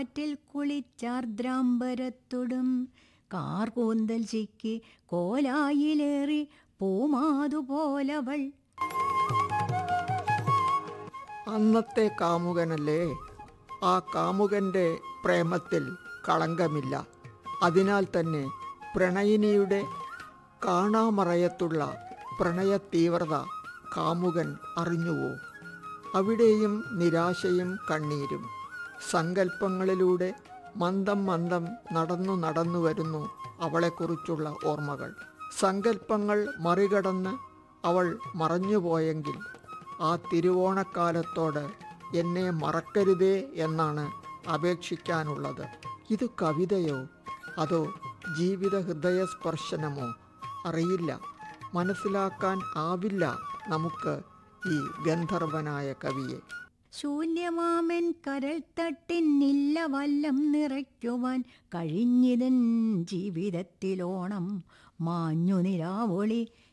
കാറ്റിൽ കുളിച്ചാർദ്രാംബരത്തൊടും കാർകൂന്തൽ ചിക്കി കോലായിലേറി പൂമാതുപോലവൾ അന്നത്തെ കാമുകനല്ലേ ആ കാമുകന്റെ പ്രേമത്തിൽ കളങ്കമില്ല അതിനാൽ തന്നെ പ്രണയിനിയുടെ കാണാമറയത്തുള്ള പ്രണയ തീവ്രത കാമുകൻ അറിഞ്ഞുവോ അവിടെയും നിരാശയും കണ്ണീരും സങ്കല്പങ്ങളിലൂടെ മന്ദം മന്ദം നടന്നു നടന്നു വരുന്നു അവളെക്കുറിച്ചുള്ള ഓർമ്മകൾ സങ്കല്പങ്ങൾ മറികടന്ന് അവൾ മറഞ്ഞുപോയെങ്കിൽ ആ തിരുവോണക്കാലത്തോട് എന്നെ മറക്കരുതേ എന്നാണ് അപേക്ഷിക്കാനുള്ളത് ഇത് കവിതയോ അതോ ജീവിത ഹൃദയസ്പർശനമോ അറിയില്ല മനസ്സിലാക്കാൻ ആവില്ല നമുക്ക് ഈ ഗന്ധർവനായ കവിയെ ശൂന്യമാമൻ കരൾ തട്ടിന്നില്ല വല്ലം നിറയ്ക്കുവാൻ കഴിഞ്ഞിതൻ ജീവിതത്തിലോണം മാഞ്ഞു നിരാവൊളി